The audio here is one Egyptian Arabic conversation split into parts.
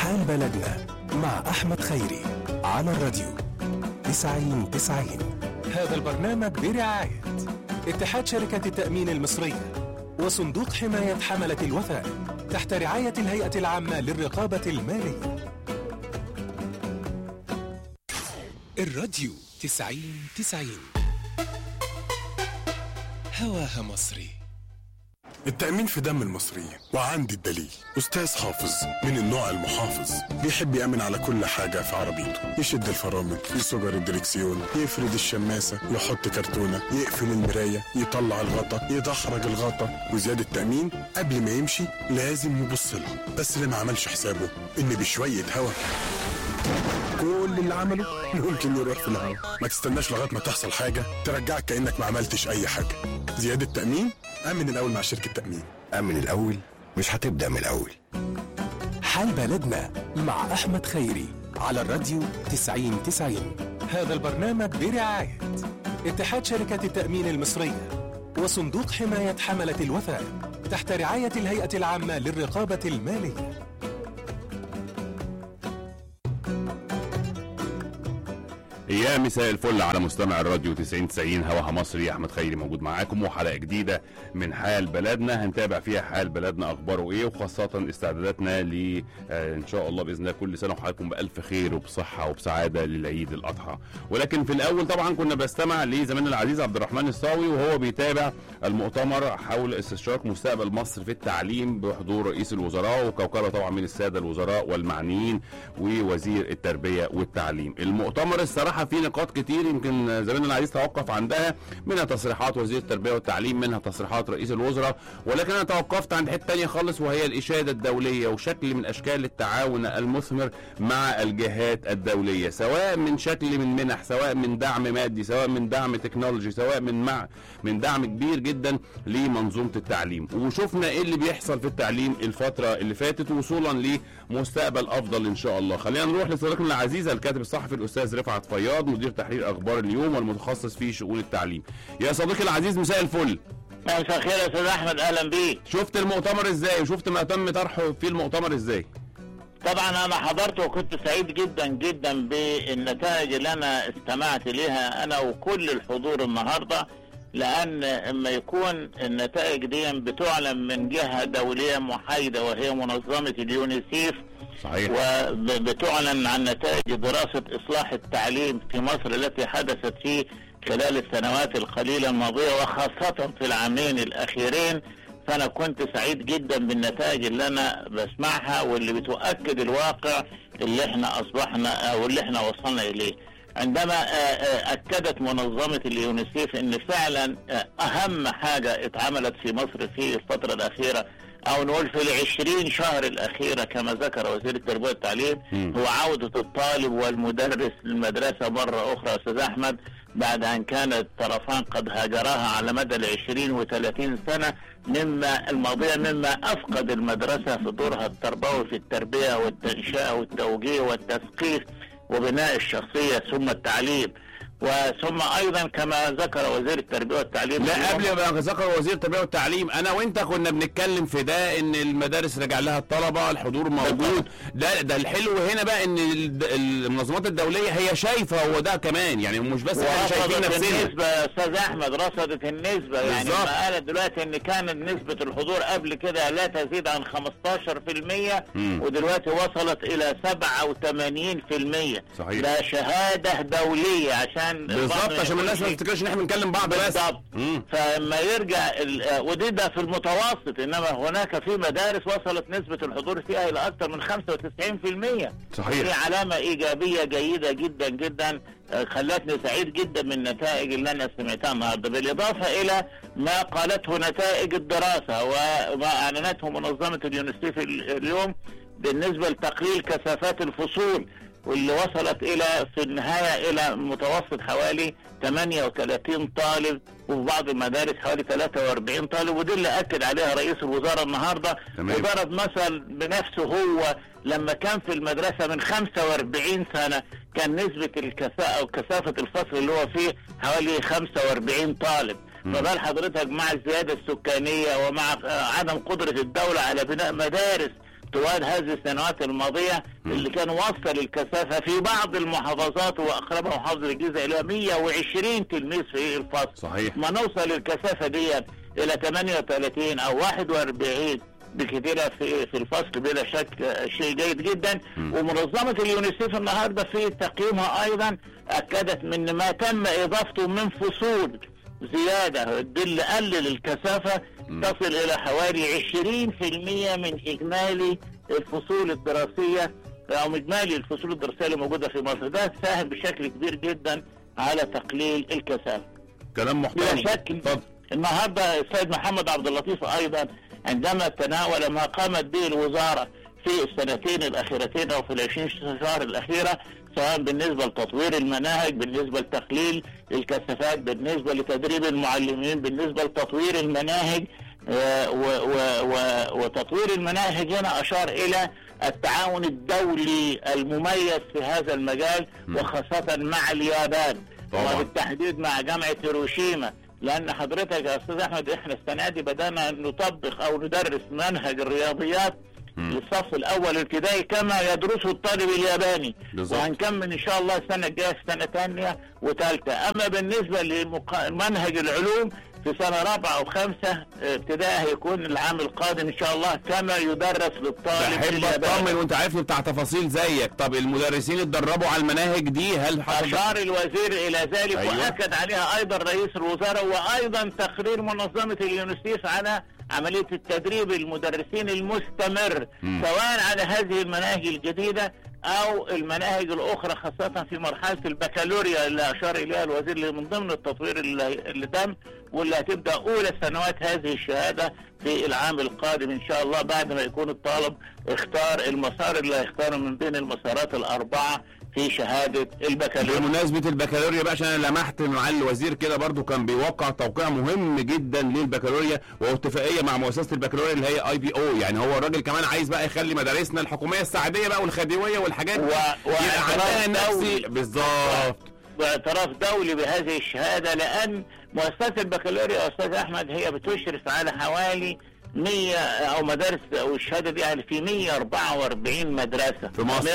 حال بلدنا مع أحمد خيري على الراديو تسعين تسعين هذا البرنامج برعاية اتحاد شركة التأمين المصرية وصندوق حماية حملة الوثائق تحت رعاية الهيئة العامة للرقابة المالية الراديو تسعين تسعين هواها مصري التأمين في دم المصريين وعندي الدليل أستاذ حافظ من النوع المحافظ بيحب يأمن على كل حاجة في عربيته يشد الفرامل يصجر الدركسيون يفرد الشماسة يحط كرتونة يقفل المراية يطلع الغطا يدحرج الغطا وزيادة تأمين قبل ما يمشي لازم يبص لها بس اللي ما عملش حسابه إن بشوية هوا كل اللي عمله ممكن يروح في الهوا ما تستناش لغايه ما تحصل حاجه ترجعك كانك ما عملتش اي حاجه زياده تامين امن الاول مع شركه تامين أمن الأول مش هتبدأ من الأول حال بلدنا مع أحمد خيري على الراديو تسعين تسعين هذا البرنامج برعاية اتحاد شركة التأمين المصرية وصندوق حماية حملة الوثائق تحت رعاية الهيئة العامة للرقابة المالية يا مساء الفل على مستمع الراديو 90 90 هواها مصري احمد خيري موجود معاكم وحلقه جديده من حال بلدنا هنتابع فيها حال بلدنا اخباره ايه وخاصه استعداداتنا ل آه، ان شاء الله باذن الله كل سنه وحضراتكم بالف خير وبصحه وبسعاده للعيد الاضحى ولكن في الاول طبعا كنا بستمع لزميلنا العزيز عبد الرحمن الصاوي وهو بيتابع المؤتمر حول استشراق مستقبل مصر في التعليم بحضور رئيس الوزراء وكوكبه طبعا من الساده الوزراء والمعنيين ووزير التربيه والتعليم المؤتمر الصراحه فيه نقاط كتير يمكن زميلنا العزيز توقف عندها منها تصريحات وزير التربيه والتعليم منها تصريحات رئيس الوزراء ولكن انا توقفت عند حته تانية خالص وهي الاشاده الدوليه وشكل من اشكال التعاون المثمر مع الجهات الدوليه سواء من شكل من منح سواء من دعم مادي سواء من دعم تكنولوجي سواء من مع من دعم كبير جدا لمنظومه التعليم وشفنا ايه اللي بيحصل في التعليم الفتره اللي فاتت وصولا لمستقبل افضل ان شاء الله خلينا نروح لصديقنا العزيز الكاتب الصحفي الاستاذ رفعت فياض مدير تحرير اخبار اليوم والمتخصص في شؤون التعليم يا صديقي العزيز مساء الفل مساء الخير يا استاذ احمد اهلا بيك شفت المؤتمر ازاي وشفت ما تم طرحه في المؤتمر ازاي طبعا انا حضرت وكنت سعيد جدا جدا بالنتائج اللي انا استمعت ليها انا وكل الحضور النهارده لان اما يكون النتائج دي بتعلن من جهه دوليه محايده وهي منظمه اليونيسيف صحيح وبتعلن عن نتائج دراسه اصلاح التعليم في مصر التي حدثت في خلال السنوات القليله الماضيه وخاصه في العامين الاخيرين فانا كنت سعيد جدا بالنتائج اللي انا بسمعها واللي بتؤكد الواقع اللي احنا اصبحنا او اللي احنا وصلنا اليه عندما آه، آه، اكدت منظمه اليونيسيف ان فعلا آه، اهم حاجه اتعملت في مصر في الفتره الاخيره او نقول في العشرين شهر الاخيره كما ذكر وزير التربيه والتعليم مم. هو عوده الطالب والمدرس للمدرسه مره اخرى يا استاذ احمد بعد ان كان الطرفان قد هاجراها على مدى العشرين وثلاثين سنه مما الماضيه مما افقد المدرسه في دورها التربوي في التربيه والتنشئه والتوجيه والتثقيف وبناء الشخصيه ثم التعليم وثم ايضا كما ذكر وزير التربيه والتعليم لا قبل ما ذكر وزير التربيه والتعليم انا وانت كنا بنتكلم في ده ان المدارس رجع لها الطلبه الحضور موجود ده ده الحلو هنا بقى ان ال- المنظمات الدوليه هي شايفه هو ده كمان يعني مش بس احنا شايفين ورصدت نفسنا النسبة يا أستاذ أحمد رصدت النسبة يعني بالظبط. ما قالت دلوقتي إن كانت نسبة الحضور قبل كده لا تزيد عن 15% مم. ودلوقتي وصلت إلى 87% صحيح. ده شهادة دولية عشان بالظبط عشان الناس ما تفتكرش ان احنا بنتكلم بعض بس بالظبط مم. فلما يرجع ال- آه، ودي ده في المتوسط انما هناك في مدارس وصلت نسبة الحضور فيها الى اكثر من 95% صحيح. دي علامة ايجابية جيدة جدا جدا آه، خلتني سعيد جدا بالنتائج اللي انا سمعتها النهارده بالاضافة الى ما قالته نتائج الدراسة وما اعلنته منظمة اليونيسيف ال- اليوم بالنسبة لتقليل كثافات الفصول واللي وصلت الى في النهايه الى متوسط حوالي 38 طالب وفي بعض المدارس حوالي 43 طالب ودي اللي اكد عليها رئيس الوزراء النهارده تمام. وضرب مثل بنفسه هو لما كان في المدرسه من 45 سنه كان نسبه الكفاءه او كثافه الفصل اللي هو فيه حوالي 45 طالب فبال حضرتك مع الزياده السكانيه ومع آه، عدم قدره الدوله على بناء مدارس طوال هذه السنوات الماضيه اللي كان وصل الكثافه في بعض المحافظات واقربها محافظه الجيزه الى 120 تلميذ في الفصل صحيح. ما نوصل الكثافه دي الى 38 او 41 بكثيرة في في الفصل بلا شك آه، شيء جيد جدا ومنظمة اليونيسيف النهارده في تقييمها ايضا اكدت من ما تم اضافته من فصول زيادة اللي قلل الكثافة تصل الى حوالي 20% من اجمالي الفصول الدراسية او اجمالي الفصول الدراسية اللي موجودة في مصر ده ساهم بشكل كبير جدا على تقليل الكثافة كلام محترم بلا شك اتفضل النهارده السيد محمد عبد اللطيف ايضا عندما تناول ما قامت به الوزاره في السنتين الاخيرتين او في العشرين شهر الاخيره سواء بالنسبه لتطوير المناهج بالنسبه لتقليل الكثافات بالنسبه لتدريب المعلمين بالنسبه لتطوير المناهج آه، و- و- و- وتطوير المناهج هنا اشار الى التعاون الدولي المميز في هذا المجال وخاصه مع اليابان طبعاً. وبالتحديد مع جامعه هيروشيما لان حضرتك يا استاذ احمد احنا السنه دي بدانا نطبق او ندرس منهج الرياضيات للصف الاول الابتدائي كما يدرسه الطالب الياباني بالظبط. وهنكمل ان شاء الله السنه الجايه في سنه ثانيه وثالثه اما بالنسبه لمنهج العلوم في سنه رابعه وخمسه ابتدائي هيكون العام القادم ان شاء الله كما يدرس للطالب بحب الياباني اطمن وانت عارفني بتاع تفاصيل زيك طب المدرسين اتدربوا على المناهج دي هل حصل أشار الوزير إلى ذلك أيوة. أيوة. وأكد عليها أيضا رئيس الوزراء وأيضا تقرير منظمة اليونيسيف على عملية التدريب المدرسين المستمر مم. سواء على هذه المناهج الجديدة أو المناهج الأخرى خاصة في مرحلة البكالوريا اللي أشار إليها الوزير اللي من ضمن التطوير اللي, اللي تم واللي هتبدأ أولى سنوات هذه الشهادة في العام القادم إن شاء الله بعد ما يكون الطالب اختار المسار اللي هيختاره من بين المسارات الأربعة في شهادة البكالوريا بمناسبة البكالوريا بقى عشان انا لمحت مع الوزير كده برضو كان بيوقع توقيع مهم جدا للبكالوريا وهو اتفاقية مع مؤسسة البكالوريا اللي هي اي بي او يعني هو الراجل كمان عايز بقى يخلي مدارسنا الحكومية السعدية بقى والخديوية والحاجات و- دي يبقى واعتراف عندها نفسي دولي. بالظبط باعتراف دولي بهذه الشهادة لأن مؤسسة البكالوريا يا أستاذ أحمد هي بتشرف على حوالي 100 أو مدارس أو الشهادة دي يعني في 144 مدرسة في مصر.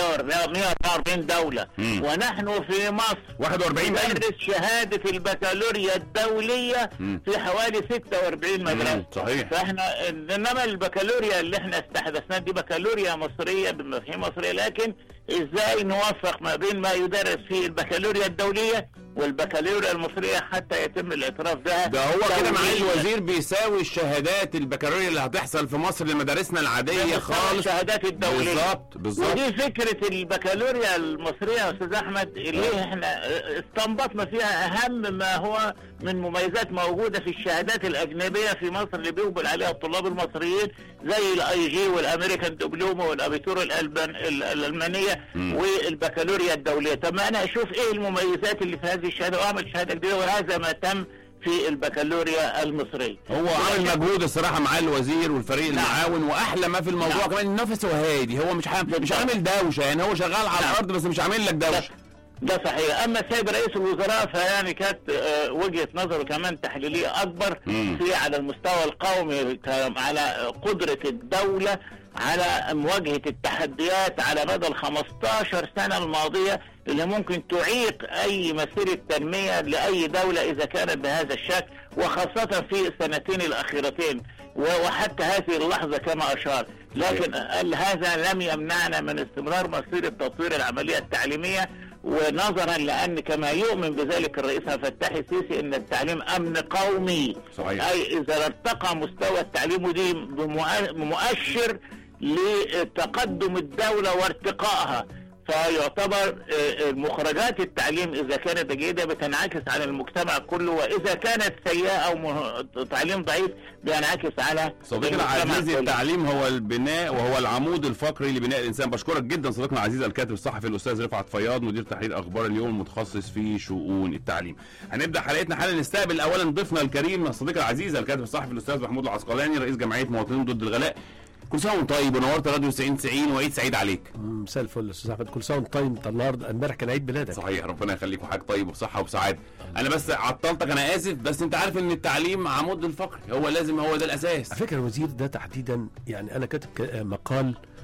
144 دولة مم. ونحن في مصر 41 ألف. ندرس شهادة البكالوريا الدولية مم. في حوالي 46 مدرسة مم، صحيح. فاحنا انما البكالوريا اللي احنا استحدثناه دي بكالوريا مصريه بمفاهيم مصريه لكن ازاي نوفق ما بين ما يدرس في البكالوريا الدوليه والبكالوريا المصريه حتى يتم الاعتراف بها ده هو كده معالي دولياً. الوزير بيساوي الشهادات البكالوريا اللي هتحصل في مصر لمدارسنا العادية خالص الشهادات الدوليه بالظبط بالظبط ودي فكرة البكالوريا المصرية يا أستاذ أحمد اللي احنا استنبطنا فيها أهم ما هو من مميزات موجودة في الشهادات الأجنبية في مصر اللي بيقبل عليها الطلاب المصريين زي الاي جي والامريكان دبلومه والابيتور الألبان ال- الالمانيه مم. والبكالوريا الدوليه طب ما انا اشوف ايه المميزات اللي في هذه الشهاده واعمل شهاده جديده وهذا ما تم في البكالوريا المصريه هو عامل مجهود الصراحه مع الوزير والفريق نعم. المعاون واحلى ما في الموضوع نعم. كمان النفس هو هادي هو مش عامل مش عامل دوشه يعني هو شغال على نعم. الارض بس مش عامل لك ده, دوشه ده صحيح اما السيد رئيس الوزراء فيعني كانت آه، وجهه نظره كمان تحليليه اكبر مم. في على المستوى القومي ك- على قدره الدوله على مواجهه التحديات على مدى ال 15 سنه الماضيه اللي ممكن تعيق اي مسيره تنميه لاي دوله اذا كانت بهذا الشكل وخاصه في السنتين الاخيرتين و- وحتى هذه اللحظه كما اشار لكن قال هذا لم يمنعنا من استمرار مسيره تطوير العمليه التعليمية ونظرا لان كما يؤمن بذلك الرئيس عبد الفتاح السيسي ان التعليم امن قومي صحيح. اي اذا ارتقى مستوى التعليم ودي بمؤ- مؤشر لتقدم الدوله وارتقائها فيعتبر آه، مخرجات التعليم اذا كانت جيده بتنعكس على المجتمع كله واذا كانت سيئه او مه- تعليم ضعيف بينعكس على صديقنا المجتمع العزيز كله. التعليم هو البناء وهو العمود الفقري لبناء الانسان بشكرك جدا صديقنا العزيز الكاتب الصحفي الاستاذ رفعت فياض مدير تحرير اخبار اليوم المتخصص في شؤون التعليم هنبدا حلقتنا حالا نستقبل اولا ضيفنا الكريم الصديق العزيز الكاتب الصحفي الاستاذ محمود العسقلاني رئيس جمعيه مواطنين ضد الغلاء كل سنه وانت طيب ونورت راديو 90 90 وعيد سعيد عليك مساء الفل يا استاذ احمد كل سنه وانت طيب انت النهارده امبارح كان عيد ميلادك صحيح ربنا يخليك وحضرتك طيب وبصحه وبسعاده انا بس عطلتك انا اسف بس انت عارف ان التعليم عمود الفقري هو لازم هو ده الاساس على فكره الوزير ده تحديدا يعني انا كاتب ك- مقال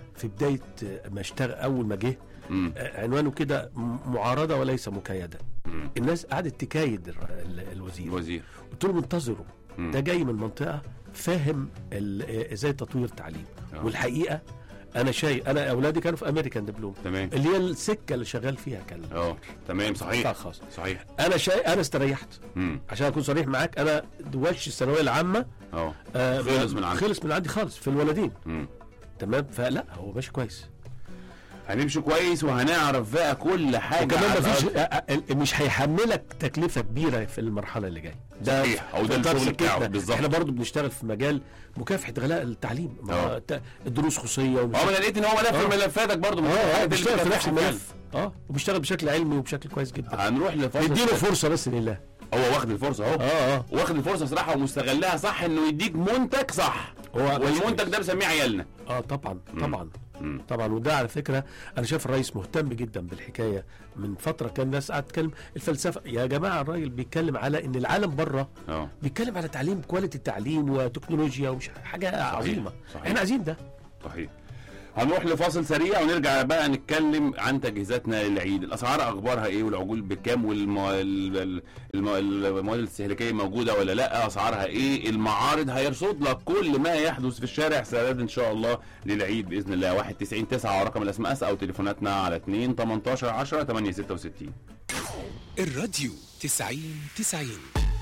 في بدايه آه، ما اشتغل اول ما جه مم. آه، عنوانه كده م- معارضه وليس مكايده مم. الناس قعدت تكايد الر- ال- الوزير الوزير قلت له منتظره مم. ده جاي من منطقه فاهم ال- آه، ازاي تطوير تعليم آه. والحقيقه انا شايف انا اولادي كانوا في امريكان دبلوم تمام اللي هي السكه اللي شغال فيها كان اه تمام قطاع صحيح خاص صحيح انا شايف انا استريحت امم عشان اكون صريح معاك انا وش الثانويه العامه اه آه، خلص من عندك. خلص من عندي خالص في الولدين مم. تمام فلا هو ماشي كويس هنمشي كويس وهنعرف بقى كل حاجه وكمان على مفيش الأرض. آه، آه، مش هيحملك تكلفه كبيره في المرحله اللي جايه ده صحيح، هو ده في إطار الشغل بتاعه سكتنا. بالظبط. احنا برضو بنشتغل في مجال مكافحه غلاء التعليم ما آه. هو الت- الدروس خصوصيه ومش اه ما انا لقيت ان هو ملف آه. من ملفاتك برضه من اه اه الحاجات اللي بيشتغل في بتفتحها نفس فعلا. الملف اه وبيشتغل بشكل علمي وبشكل كويس جدا هنروح لفاصل نديله فرصه بس لله هو واخد الفرصه اهو اه اه واخد الفرصه صراحه ومستغلها صح انه يديك منتج صح هو والمنتج ده مسميه عيالنا اه طبعا طبعا مم. طبعا وده على فكره انا شايف الرئيس مهتم جدا بالحكايه من فتره كان الناس قاعده تتكلم الفلسفه يا جماعه الراجل بيتكلم على ان العالم بره اه بيتكلم على تعليم كواليتي التعليم وتكنولوجيا ومش حاجه عظيمه صحيح. احنا عايزين ده صحيح هنروح لفاصل سريع ونرجع بقى نتكلم عن تجهيزاتنا للعيد الاسعار اخبارها ايه والعجول بكام والمواد الاستهلاكيه موجوده ولا لا اسعارها ايه المعارض هيرصد لك كل ما يحدث في الشارع استعداد ان شاء الله للعيد باذن الله 1 90 9 رقم الاس ام اس او تليفوناتنا على 2 18 10 8 66 الراديو تسعين تسعين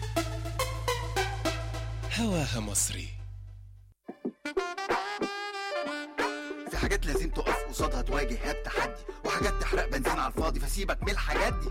هواها مصري في حاجات لازم تقف قصادها تواجه التحدي وحاجات تحرق بنزين على الفاضي فسيبك من الحاجات دي